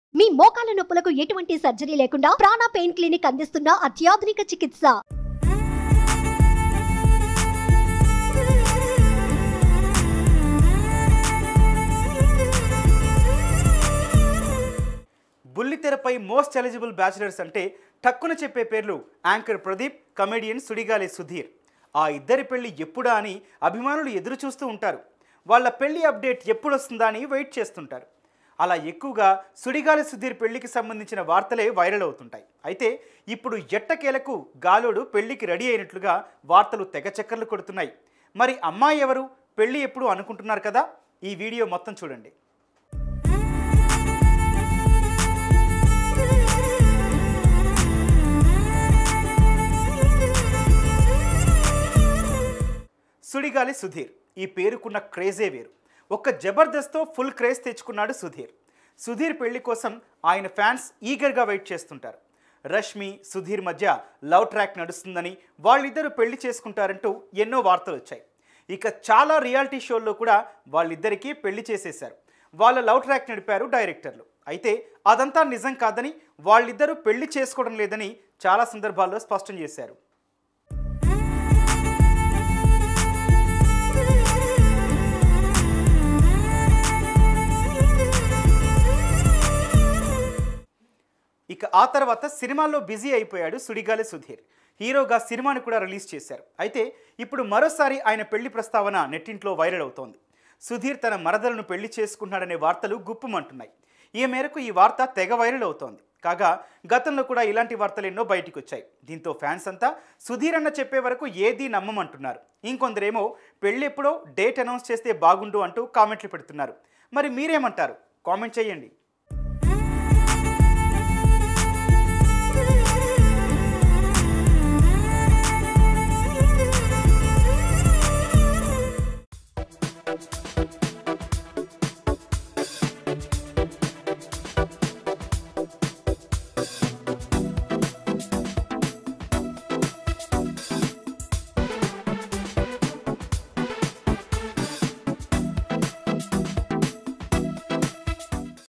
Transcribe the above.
మీ మోకాల నొప్పులకు ఎటువంటి సర్జరీ లేకుండా ప్రాణ పెయిన్ క్లినిక్ అందిస్తున్న అత్యాధునిక చికిత్స బుల్లితెరపై మోస్ట్ ఎలిజిబుల్ బ్యాచిలర్స్ అంటే టక్కున చెప్పే పేర్లు యాంకర్ ప్రదీప్ కమెడియన్ సుడిగాలి సుధీర్ ఆ ఇద్దరి పెళ్లి ఎప్పుడా అని అభిమానులు ఎదురు చూస్తూ ఉంటారు వాళ్ళ పెళ్లి అప్డేట్ ఎప్పుడు వస్తుందా అని వెయిట్ చేస్తుంటారు అలా ఎక్కువగా సుడిగాలి సుధీర్ పెళ్లికి సంబంధించిన వార్తలే వైరల్ అవుతుంటాయి అయితే ఇప్పుడు ఎట్టకేలకు గాలోడు పెళ్లికి రెడీ అయినట్లుగా వార్తలు తెగ చక్కర్లు కొడుతున్నాయి మరి అమ్మాయి ఎవరు పెళ్లి ఎప్పుడు అనుకుంటున్నారు కదా ఈ వీడియో మొత్తం చూడండి సుడిగాలి సుధీర్ ఈ పేరుకున్న క్రేజే వేరు ఒక్క జబర్దస్త్తో ఫుల్ క్రేజ్ తెచ్చుకున్నాడు సుధీర్ సుధీర్ పెళ్లి కోసం ఆయన ఫ్యాన్స్ ఈగర్గా వెయిట్ చేస్తుంటారు రష్మి సుధీర్ మధ్య లవ్ ట్రాక్ నడుస్తుందని వాళ్ళిద్దరూ పెళ్లి చేసుకుంటారంటూ ఎన్నో వార్తలు వచ్చాయి ఇక చాలా రియాలిటీ షోల్లో కూడా వాళ్ళిద్దరికీ పెళ్లి చేసేశారు వాళ్ళ లవ్ ట్రాక్ నడిపారు డైరెక్టర్లు అయితే అదంతా నిజం కాదని వాళ్ళిద్దరూ పెళ్లి చేసుకోవడం లేదని చాలా సందర్భాల్లో స్పష్టం చేశారు ఇక ఆ తర్వాత సినిమాల్లో బిజీ అయిపోయాడు సుడిగాలి సుధీర్ హీరోగా సినిమాని కూడా రిలీజ్ చేశారు అయితే ఇప్పుడు మరోసారి ఆయన పెళ్లి ప్రస్తావన నెట్టింట్లో వైరల్ అవుతోంది సుధీర్ తన మరదలను పెళ్లి చేసుకుంటున్నాడనే వార్తలు గుప్పుమంటున్నాయి ఈ మేరకు ఈ వార్త తెగ వైరల్ అవుతోంది కాగా గతంలో కూడా ఇలాంటి వార్తలు ఎన్నో బయటికి వచ్చాయి దీంతో ఫ్యాన్స్ అంతా సుధీర్ అన్న చెప్పే వరకు ఏదీ నమ్మమంటున్నారు ఇంకొందరేమో పెళ్ళి ఎప్పుడో డేట్ అనౌన్స్ చేస్తే బాగుండు అంటూ కామెంట్లు పెడుతున్నారు మరి మీరేమంటారు కామెంట్ చేయండి